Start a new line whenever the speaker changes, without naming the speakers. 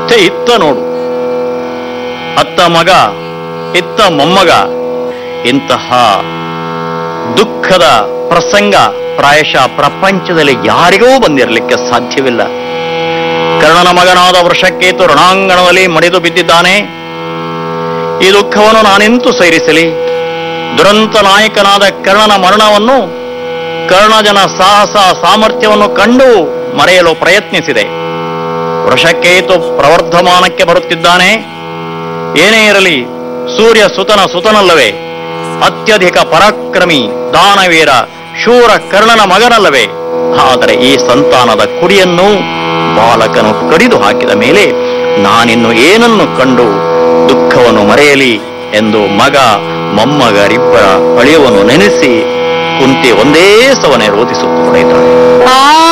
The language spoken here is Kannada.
ಮತ್ತೆ ಇತ್ತ ನೋಡು ಅತ್ತ ಮಗ ಇತ್ತ ಮೊಮ್ಮಗ ಇಂತಹ ದುಃಖದ ಪ್ರಸಂಗ ಪ್ರಾಯಶಃ ಪ್ರಪಂಚದಲ್ಲಿ ಯಾರಿಗೂ ಬಂದಿರಲಿಕ್ಕೆ ಸಾಧ್ಯವಿಲ್ಲ ಕರ್ಣನ ಮಗನಾದ ವೃಷಕೇತು ರಣಾಂಗಣದಲ್ಲಿ ಮಡಿದು ಬಿದ್ದಿದ್ದಾನೆ ಈ ದುಃಖವನ್ನು ನಾನೆಂತೂ ಸೇರಿಸಲಿ ದುರಂತ ನಾಯಕನಾದ ಕರ್ಣನ ಮರಣವನ್ನು ಕರ್ಣಜನ ಸಾಹಸ ಸಾಮರ್ಥ್ಯವನ್ನು ಕಂಡು ಮರೆಯಲು ಪ್ರಯತ್ನಿಸಿದೆ ವೃಷಕೇತು ಪ್ರವರ್ಧಮಾನಕ್ಕೆ ಬರುತ್ತಿದ್ದಾನೆ ಏನೇ ಇರಲಿ ಸೂರ್ಯ ಸುತನ ಸುತನಲ್ಲವೇ ಅತ್ಯಧಿಕ ಪರಾಕ್ರಮಿ ದಾನವೀರ ಶೂರ ಕರ್ಣನ ಮಗನಲ್ಲವೇ ಆದರೆ ಈ ಸಂತಾನದ ಕುಡಿಯನ್ನು ಬಾಲಕನು ಕಡಿದು ಹಾಕಿದ ಮೇಲೆ ನಾನಿನ್ನು ಏನನ್ನು ಕಂಡು ದುಃಖವನ್ನು ಮರೆಯಲಿ ಎಂದು ಮಗ ಮೊಮ್ಮಗರಿಬ್ಬರ ಅಳಿಯವನ್ನು ನೆನೆಸಿ ಕುಂತಿ ಒಂದೇ ಸವನೆ ರೋಧಿಸುತ್ತಾ ಇದ್ದಾಳೆ
ಆ